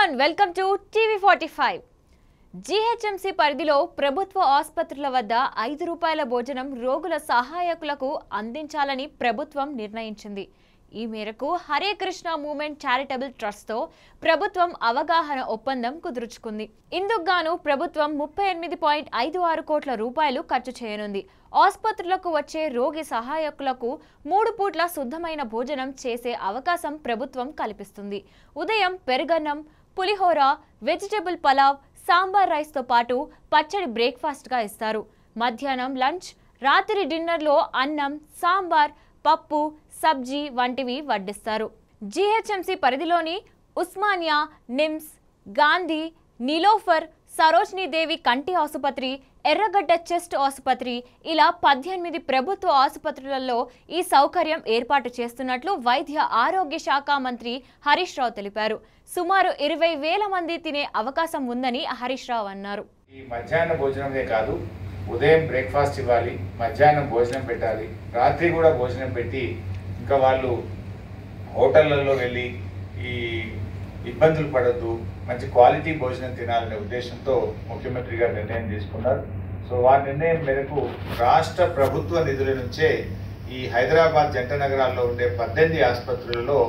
everyone welcome to TV forty five GHMC పరిధిలో ప్రభుత్వ ఆసుపత్రుల వద్ద ఐదు రూపాయల భోజనం రోగుల సహాయకులకు అందించాలని ప్రభుత్వం నిర్ణయించింది ఈ మేరకు హరే కృష్ణ మూవ్మెంట్ చారిటబుల్ ట్రస్ట్తో ప్రభుత్వం అవగాహన ఒప్పందం కుదుర్చుకుంది ఇందుకు గాను ప్రభుత్వం ముప్పై ఎనిమిది పాయింట్ ఐదు ఆరు కోట్ల రూపాయలు ఖర్చు చేయనుంది ఆసుపత్రులకు వచ్చే రోగి సహాయకులకు మూడు పూట్ల శుద్ధమైన భోజనం చేసే అవకాశం ప్రభుత్వం కల్పిస్తుంది ఉదయం పెరుగన్నం పులిహోర వెజిటబుల్ పలావ్ సాంబార్ రైస్తో పాటు పచ్చడి బ్రేక్ఫాస్ట్గా ఇస్తారు మధ్యాహ్నం లంచ్ రాత్రి డిన్నర్లో అన్నం సాంబార్ పప్పు సబ్జీ వంటివి వడ్డిస్తారు జీహెచ్ఎంసీ పరిధిలోని ఉస్మానియా నిమ్స్ గాంధీ నీలోఫర్ సరోజ్ని దేవి కంటి ఆసుపత్రి ఎర్రగడ్డ చెస్ట్ ఆసుపత్రి ఇలా పద్దెనిమిది ప్రభుత్వ ఆసుపత్రులలో ఈ సౌకర్యం ఏర్పాటు చేస్తున్నట్లు వైద్య ఆరోగ్య శాఖ మంత్రి హరీష్ రావు తెలిపారు సుమారు ఇరవై వేల మంది తినే అవకాశం ఉందని హరీష్ రావు అన్నారు ఈ మధ్యాహ్న భోజనమే కాదు ఉదయం బ్రేక్ఫాస్ట్ ఇవ్వాలి మధ్యాహ్నం భోజనం పెట్టాలి రాత్రి కూడా భోజనం పెట్టి ఇంకా వాళ్ళు హోటళ్లలో వెళ్ళి ఈ ఇబ్బందులు పడద్దు మంచి క్వాలిటీ భోజనం తినాలనే ఉద్దేశంతో ముఖ్యమంత్రి గారు నిర్ణయం తీసుకున్నారు సో వారి నిర్ణయం మేరకు రాష్ట్ర ప్రభుత్వ నిధుల నుంచే ఈ హైదరాబాద్ జంట నగరాల్లో ఉండే పద్దెనిమిది ఆసుపత్రులలో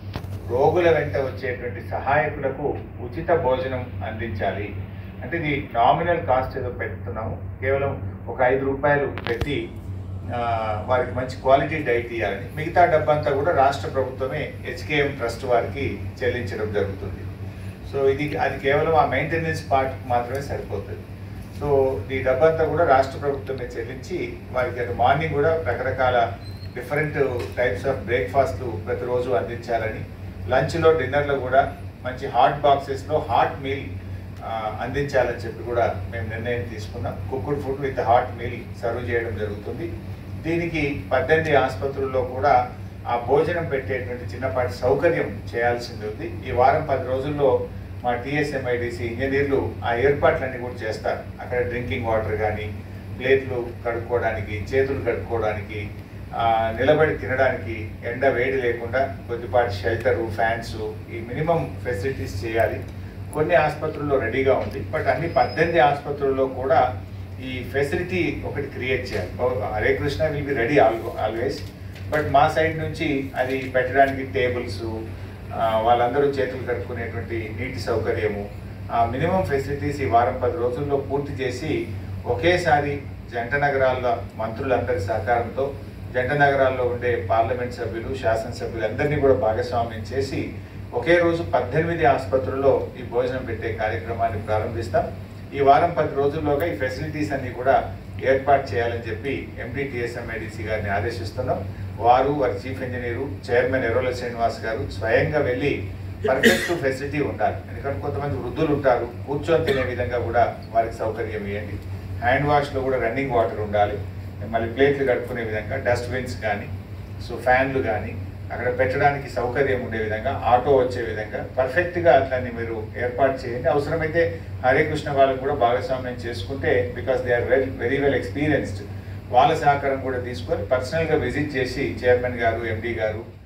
రోగుల వెంట వచ్చేటువంటి సహాయకులకు ఉచిత భోజనం అందించాలి అంటే ఇది నామినల్ కాస్ట్ ఏదో పెడుతున్నాము కేవలం ఒక ఐదు రూపాయలు పెట్టి ఆ, వారికి మంచి క్వాలిటీ డైట్ ఇవ్వాలని మిగతా డబ్బంతా కూడా రాష్ట్ర ప్రభుత్వమే హెచ్కేఎం ట్రస్ట్ వారికి చెల్లించడం జరుగుతుంది సో ఇది అది కేవలం ఆ మెయింటెనెన్స్ పార్ట్ మాత్రమే సరిపోతుంది సో ఈ డబ్బంతా కూడా రాష్ట్ర ప్రభుత్వమే చెల్లించి వారికి అది మార్నింగ్ కూడా రకరకాల డిఫరెంట్ టైప్స్ ఆఫ్ బ్రేక్ఫాస్ట్లు ప్రతిరోజు అందించాలని లంచ్లో డిన్నర్లో కూడా మంచి హాట్ బాక్సెస్లో హాట్ మీల్ అందించాలని చెప్పి కూడా మేము నిర్ణయం తీసుకున్నాం cooked food with hot meal serve చేయడం జరుగుతుంది దీనికి పద్దెనిమిది ఆసుపత్రుల్లో కూడా ఆ భోజనం పెట్టేటువంటి చిన్నపాటి సౌకర్యం చేయాల్సింది ఉంది ఈ వారం పది రోజుల్లో మా టీఎస్ఎంఐడిసి ఇంజనీర్లు ఆ ఏర్పాట్లన్నీ కూడా చేస్తారు అక్కడ డ్రింకింగ్ వాటర్ కానీ ప్లేట్లు కడుక్కోవడానికి చేతులు కడుక్కోవడానికి ఆ, నిలబడి తినడానికి ఎండ వేడి లేకుండా కొద్దిపాటి షెల్టరు ఫ్యాన్స్ ఈ మినిమం ఫెసిలిటీస్ చేయాలి కొన్ని ఆసుపత్రుల్లో రెడీగా ఉంది బట్ అన్ని పద్దెనిమిది ఆసుపత్రుల్లో కూడా ఈ ఫెసిలిటీ ఒకటి క్రియేట్ చేయాలి ఓ- Hare Krishna will be ready always but మా సైడ్ నుంచి అది పెట్టడానికి టేబుల్స్ వాళ్ళందరూ చేతులు కట్టుకునేటువంటి నీటి సౌకర్యము ఆ మినిమం ఫెసిలిటీస్ ఈ వారం పది రోజుల్లో పూర్తి చేసి ఒకేసారి జంట నగరాల మంత్రులందరి సహకారంతో జంట నగరాల్లో ఉండే పార్లమెంట్ సభ్యులు శాసనసభ్యులు అందరినీ కూడా భాగస్వామ్యం చేసి ఒకే రోజు పద్దెనిమిది ఆసుపత్రుల్లో ఈ భోజనం పెట్టే కార్యక్రమాన్ని ప్రారంభిస్తాం ఈ వారం పది రోజుల్లోగా ఈ ఫెసిలిటీస్ అన్ని కూడా ఏర్పాటు చేయాలని చెప్పి ఎండిటిఎస్ఎంఐడిసి గారిని ఆదేశిస్తున్నాం వారు వారి chief engineer chairman Errola Srinivas garu స్వయంగా వెళ్ళి పర్ఫెక్ట్ ఫెసిలిటీ ఉండాలి ఎందుకంటే కొంతమంది వృద్ధులు ఉంటారు కూర్చొని తినే విధంగా కూడా వారికి సౌకర్యం ఇవ్వండి హ్యాండ్ వాష్లో కూడా రన్నింగ్ వాటర్ ఉండాలి మళ్ళీ ప్లేట్లు కట్టుకునే విధంగా డస్ట్బిన్స్ కానీ సో ఫ్యాన్లు కానీ అక్కడ పెట్టడానికి సౌకర్యం ఉండే విధంగా ఆటో వచ్చే విధంగా పర్ఫెక్ట్గా దాన్ని మీరు ఏర్పాటు చేయండి అవసరమైతే హరే కృష్ణ వాళ్ళకు కూడా భాగస్వామ్యం చేసుకుంటే because they are very very well experienced వాళ్ళ సహకారం కూడా తీసుకొని పర్సనల్గా విజిట్ చేసి చైర్మన్ గారు ఎండి గారు